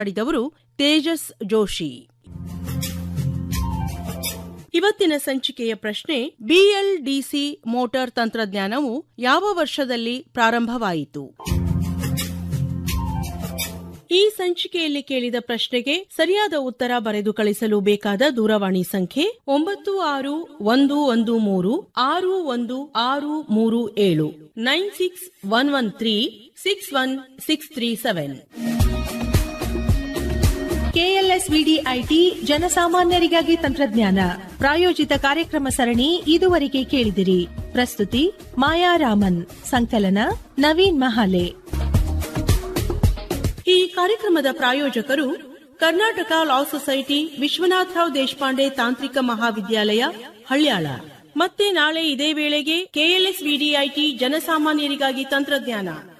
ಮಾಡಿದವರು ತೇಜಸ್ ಜೋಶಿ ಇವತ್ತಿನ ಸಂಚಿಕೆಯ ಪ್ರಶ್ನೆ ಬಿಎಲ್ಡಿಸಿ ಮೋಟಾರ್ ತಂತ್ರಜ್ಞಾನವು ಯಾವ ವರ್ಷದಲ್ಲಿ ಪ್ರಾರಂಭವಾಯಿತು ಈ ಸಂಚಿಕೆಯಲ್ಲಿ ಕೇಳಿದ ಪ್ರಶ್ನೆಗೆ ಸರಿಯಾದ ಉತ್ತರ ಬರೆದು ಕಳಿಸಲು ಬೇಕಾದ ದೂರವಾಣಿ ಸಂಖ್ಯೆ ಒಂಬತ್ತು ಆರು ಒಂದು ಒಂದು ಮೂರು ಆರು ಒಂದು ಆರು ಮೂರು ಏಳು nine six one one three six one six three seven KLSVDIT ಜನಸಾಮಾನ್ಯರಿಗಾಗಿ ತಂತ್ರಜ್ಞಾನ ಪ್ರಾಯೋಜಿತ ಕಾರ್ಯಕ್ರಮ ಸರಣಿ ಇದುವರೆಗೆ ಕೇಳಿದಿರಿ ಪ್ರಸ್ತುತಿ ಮಾಯಾ ರಾಮನ್ ಸಂಕಲನ ನವೀನ್ ಮಹಾಲೆ ಈ ಕಾರ್ಯಕ್ರಮದ ಪ್ರಾಯೋಜಕರು ಕರ್ನಾಟಕ ಲಾ ಸೊಸೈಟಿ ವಿಶ್ವನಾಥರಾವ್ ದೇಶಪಾಂಡೆ ತಾಂತ್ರಿಕ ಮಹಾವಿದ್ಯಾಲಯ ಹಳ್ಯಾಳ ಮತ್ತೆ ನಾಳೆ ಇದೇ ವೇಳೆಗೆ ಕೆಎಲ್ಎಸ್ ವಿಡಿಐಟಿ ಜನಸಾಮಾನ್ಯರಿಗಾಗಿ ತಂತ್ರಜ್ಞಾನ